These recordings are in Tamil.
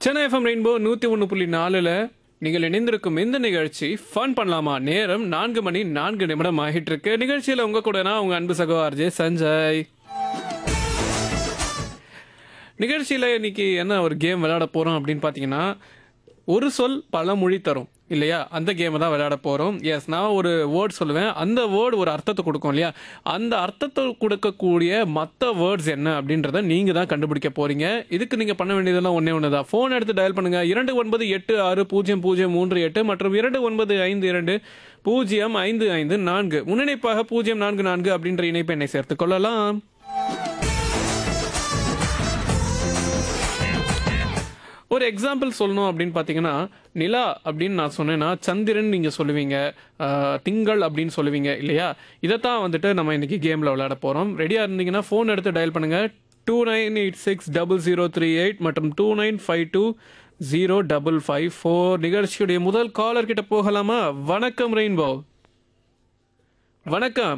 சென்னை எஃப்எம் ரெயின்போ நூத்தி ஒன்று புள்ளி நாலுல நீங்கள் இணைந்திருக்கும் இந்த நிகழ்ச்சி ஃபன் பண்ணலாமா நேரம் நான்கு மணி நான்கு நிமிடம் ஆகிட்டு இருக்கு நிகழ்ச்சியில உங்க கூட நான் உங்க அன்பு சகோ ஆர்ஜே சஞ்சய் நிகழ்ச்சியில இன்னைக்கு என்ன ஒரு கேம் விளையாட போறோம் அப்படின்னு பாத்தீங்கன்னா ஒரு சொல் பல மொழி தரும் இல்லையா அந்த கேமை தான் விளையாட போறோம் எஸ் நான் ஒரு வேர்ட் சொல்லுவேன் அந்த வேர்டு ஒரு அர்த்தத்தை கொடுக்கும் இல்லையா அந்த அர்த்தத்தை கொடுக்கக்கூடிய மற்ற வேர்ட்ஸ் என்ன அப்படின்றத நீங்க தான் கண்டுபிடிக்க போறீங்க இதுக்கு நீங்க பண்ண வேண்டியதெல்லாம் ஒண்ணே ஒன்று தான் ஃபோன் எடுத்து டயல் பண்ணுங்க இரண்டு ஒன்பது எட்டு ஆறு பூஜ்ஜியம் பூஜ்ஜியம் மூன்று எட்டு மற்றும் இரண்டு ஒன்பது ஐந்து இரண்டு பூஜ்ஜியம் ஐந்து ஐந்து நான்கு முன்னிணைப்பாக பூஜ்ஜியம் நான்கு நான்கு அப்படின்ற இணைப்பை என்னை சேர்த்துக் கொள்ளலாம் ஒரு எக்ஸாம்பிள் சொல்லணும் அப்படின்னு பார்த்தீங்கன்னா நிலா அப்படின்னு நான் சொன்னேன்னா சந்திரன் நீங்கள் சொல்லுவீங்க ஆஹ், திங்கள் அப்படின்னு சொல்லுவீங்க இல்லையா இதைத்தான் வந்துட்டு நம்ம இன்னைக்கு கேமில் விளையாட போகிறோம் ரெடியாக இருந்தீங்கன்னா ஃபோன் எடுத்து டயல் பண்ணுங்கள் two nine eight six double zero three eight மற்றும் two nine five two zero double five four நிகழ்ச்சியுடைய முதல் காலர் கிட்ட போகலாமா வணக்கம் ரெயின்போ வணக்கம்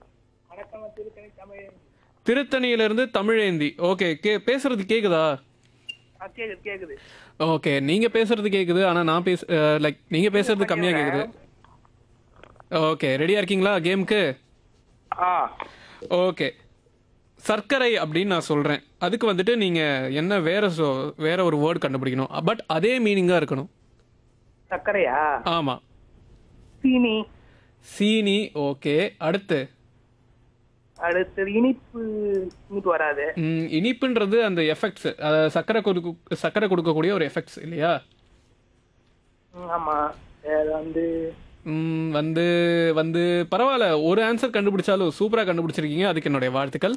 திருத்தணியிலிருந்து தமிழேந்தி ஓகே கே பேசுறது கேக்குதா ஆ, கேக்குது கேக்குது ஓகே நீங்க பேசுறது கேக்குது ஆனா நான் பேச லைக் நீங்க பேசுறது கம்மியா கேக்குது ஓகே ரெடியா இருக்கீங்களா கேமுக்கு ஆ ஓகே சர்க்கரை அப்படின்னு நான் சொல்றேன் அதுக்கு வந்துட்டு நீங்க என்ன வேற சொ- வேற ஒரு வேர்டு கண்டுபிடிக்கணும் பட் அதே மீனிங்கா இருக்கணும் சர்க்கரையா ஆமா சீனி சீனி ஓகே அடுத்து அடுத்தது இனிப்பு இனிப்பு வராது ம், இனிப்புன்றது அந்த எஃபெக்ட்ஸ் சர்க்கரை கொடுக்க சர்க்கரை கொடுக்கக்கூடிய ஒரு எஃபெக்ட்ஸ் இல்லையா ம், ஆமா வேற வந்து ம், வந்து வந்து பரவாயில்ல ஒரு ஆன்சர் கண்டுபிடிச்சாலும் சூப்பரா கண்டுபிடிச்சிருக்கீங்க அதுக்கு என்னுடைய வாழ்த்துக்கள்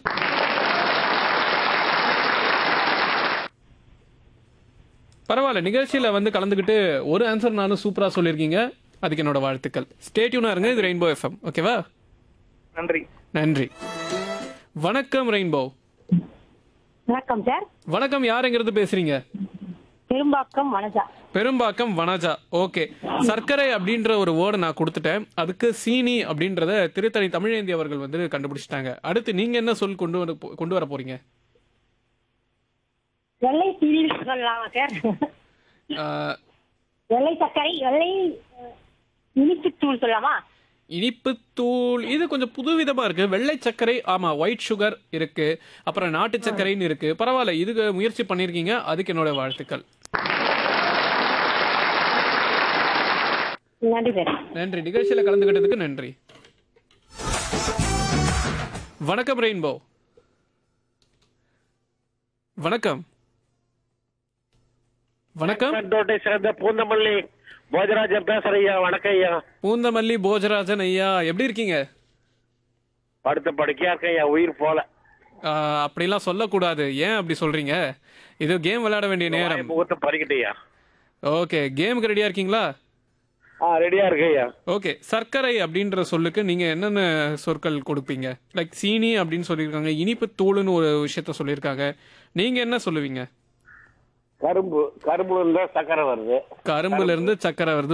பரவாயில்ல நிகழ்ச்சியில வந்து கலந்துக்கிட்டு ஒரு ஆன்சர்னாலும் சூப்பரா சொல்லியிருக்கீங்க அதுக்கு என்னோட வாழ்த்துக்கள் ஸ்டேட்யூனா இருங்க இது ரெயின்போ எஃப்எம் ஓகேவா நன்றி நன்றி வணக்கம் ரெயின்போ வணக்கம் சார் வணக்கம் யாருங்கிறது பேசுறீங்க பெரும்பாக்கம் வனஜா பெரும்பாக்கம் வனஜா ஓகே சர்க்கரை அப்படின்ற ஒரு வேர்டை நான் கொடுத்துட்டேன் அதுக்கு சீனி அப்படின்றத திருத்தணி தமிழேந்தி அவர்கள் வந்து கண்டுபிடிச்சிட்டாங்க அடுத்து நீங்க என்ன சொல் கொண்டு வர போ- கொண்டு வர போறீங்க வெள்ளை சீனி சொல்லலாமா சார் ஆஹ், வெள்ளை சர்க்கரை வெள்ளை அஹ், இனிப்புத்தூள் சொல்லலாமா இனிப்பு தூள் இது கொஞ்சம் புதுவிதமா இருக்கு வெள்ளை சர்க்கரை ஆமா ஒயிட் சுகர் இருக்கு அப்புறம் நாட்டு சர்க்கரைன்னு இருக்கு பரவாயில்ல இதுக்கு முயற்சி பண்ணிருக்கீங்க அதுக்கு என்னோட வாழ்த்துக்கள் நன்றி சார் நன்றி நிகழ்ச்சியில கலந்துக்கிட்டதுக்கு நன்றி வணக்கம் ரெயின்போ வணக்கம் வணக்கம் தோட்டை சேர்ந்த பூந்தமல்லி போஜராஜன் பேசுறையா வணக்கம் ஐயா பூந்தமல்லி போஜராஜன் ஐயா எப்படி இருக்கீங்க படுத்த படுக்கையா இருக்கேன் ஐயா உயிர் போல ஆஹ், அப்படிலாம் சொல்லக்கூடாது ஏன் அப்படி சொல்றீங்க இது கேம் விளையாட வேண்டிய நேரம் முகத்தை பறிக்கிட்டேயா ஓகே கேமுக்கு ரெடியா இருக்கீங்களா ஆ ரெடியா இருக்கு ஐயா ஓகே சர்க்கரை அப்படின்ற சொல்லுக்கு நீங்க என்னென்ன சொற்கள் கொடுப்பீங்க லைக் சீனி அப்படின்னு சொல்லியிருக்காங்க இனிப்பு தூளுன்னு ஒரு விஷயத்த சொல்லியிருக்காங்க நீங்க என்ன சொல்லுவீங்க கரும்பு கரும்புல இருந்தா சக்கரை வருது கரும்புல இருந்து சர்க்கரை வருது